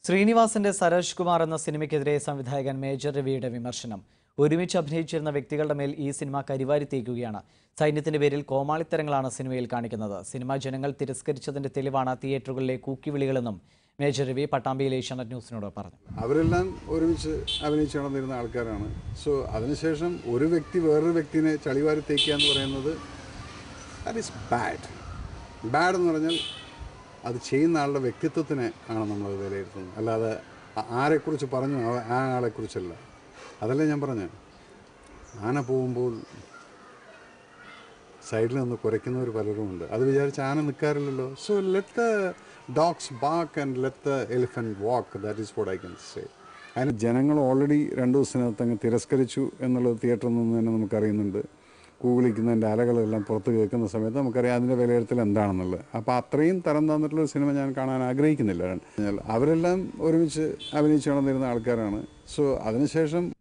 ശ്രീനിവാസന്റെ സരോജ് കുമാർ എന്ന സിനിമയ്ക്കെതിരെ സംവിധായകൻ മേജർ രവിയുടെ വിമർശനം ഒരുമിച്ച് അഭിനയിച്ചിരുന്ന വ്യക്തികളുടെ മേൽ ഈ സിനിമ കരിവാരി തീക്കുകയാണ് സൈന്യത്തിന്റെ പേരിൽ കോമാളിത്തരങ്ങളാണ് സിനിമയിൽ കാണിക്കുന്നത് സിനിമ ജനങ്ങൾ തിരസ്കരിച്ചതിന്റെ തെളിവാണ് തിയേറ്ററുകളിലെ കൂക്കിവിളികളെന്നും മേജർ രവി പട്ടാമ്പിയിലെ ഏഷ്യാനെറ്റ് ന്യൂസിനോട് പറഞ്ഞു അവരെല്ലാം ഒരുമിച്ച് അഭിനയിച്ച് നടന്നിരുന്ന ആൾക്കാരാണ് സോ അതിനുശേഷം ഒരു വ്യക്തി വേറൊരു വ്യക്തിനെ ചളിവാരി തേക്കുക എന്ന് പറയുന്നത് ദാറ്റ് ഈസ് ബാഡ് ബാഡ് എന്ന് പറഞ്ഞാൽ അത് ചെയ്യുന്ന ആളുടെ വ്യക്തിത്വത്തിനെ ആണ് നമ്മൾ വിലയിരുത്തുന്നത് അല്ലാതെ ആ- ആരെക്കുറിച്ച് പറഞ്ഞു ആ- ആ ആളെക്കുറിച്ചല്ല അതല്ലേ ഞാൻ പറഞ്ഞത് ആന പോകുമ്പോൾ സൈഡിൽ നിന്ന് കുരയ്ക്കുന്നവർ പലരും ഉണ്ട് അത് വിചാരിച്ച് ആന നിൽക്കാറില്ലല്ലോ so let the dogs bark and let the elephant walk that is what I can say അതിന് ജനങ്ങൾ ഓൾറെഡി രണ്ട് ദിവസത്തിനകത്ത് അങ്ങ് തിരസ്കരിച്ചു എന്നുള്ളത് തിയേറ്ററിൽ നിന്ന് തന്നെ നമുക്കറിയുന്നുണ്ട് കൂവിളിക്കുന്നതിൻ്റെ അലകളെല്ലാം പുറത്ത് കേൾക്കുന്ന സമയത്ത് നമുക്കറിയാം അതിൻ്റെ വിലയിരുത്തൽ എന്താണെന്നുള്ളത് അപ്പോൾ അത്രയും തരം തന്നിട്ടുള്ള ഒരു സിനിമ ഞാൻ കാണാൻ ആഗ്രഹിക്കുന്നില്ല അവരെല്ലാം ഒരുമിച്ച് അഭിനയിച്ച് നടന്നിരുന്ന ആൾക്കാരാണ് സോ അതിനുശേഷം